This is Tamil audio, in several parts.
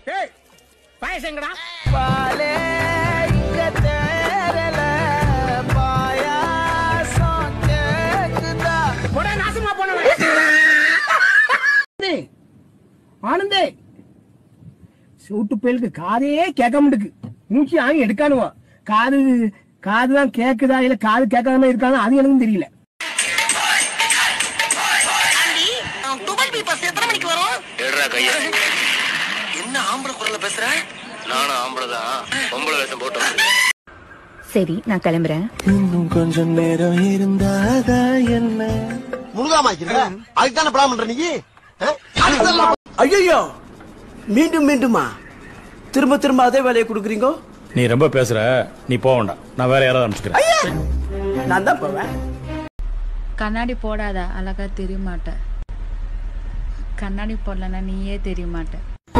பாயசங்கடா பாலே இங்க தேரல பாயாசம் கேக்குதா போடா நாசமா போனவன் ஆனந்தே சூட்டு பயலுக்கு காதே கேட்க மாட்டுக்கு மூச்சு ஆங்கி எடுக்கானுவான் காது காது தான் கேக்குதா இல்ல காது கேட்காம இருக்கானோ அது எனக்கும் தெரியல துபாய் பி பஸ் எத்தனை மணிக்கு வரும் எடுறா கையா என்ன ஆம்பளை குரல்ல பேசுற நானும் ஆம்பளை தான் பொம்பளை வேஷம் போட்டோம் சரி நான் கிளம்புறேன் இன்னும் கொஞ்சம் நேரம் இருந்தாதா என்ன முழுகாமாக்கிறீங்க அதுக்கு தானே பிளான் பண்ற நீ ஐயோ மீண்டும் மீண்டுமா திரும்ப திரும்ப அதே வேலையை கொடுக்குறீங்க நீ ரொம்ப பேசுற நீ போக வேண்டாம் நான் வேற யாராவது அனுப்பிச்சுக்கிறேன் நான் தான் போவேன் கண்ணாடி போடாத அழகா தெரிய மாட்ட கண்ணாடி போடலன்னா நீயே தெரிய மாட்ட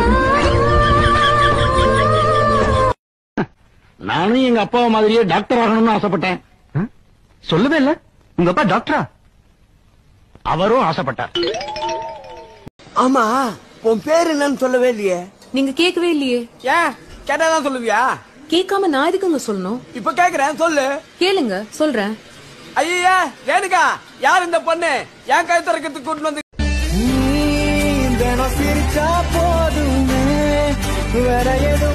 நானும் எங்க அப்பா மாதிரியே டாக்டர் ஆகணும்னு ஆசைப்பட்டேன் சொல்லவே இல்ல உங்க அப்பா டாக்டரா அவரும் ஆசைப்பட்டார் ஆமா உன் பேர் என்னன்னு சொல்லவே இல்லையே நீங்க கேட்கவே இல்லையே ஏன் கேட்டாதான் சொல்லுவியா கேட்காம நான் எதுக்குங்க சொல்லணும் இப்ப கேக்குறேன் சொல்லு கேளுங்க சொல்றேன் ஐயா ரேணுகா யார் இந்த பொண்ணு ஏன் கை திறக்கிறதுக்கு கூட்டு வந்து சிரிச்சா போதுமே வேற எதுவும்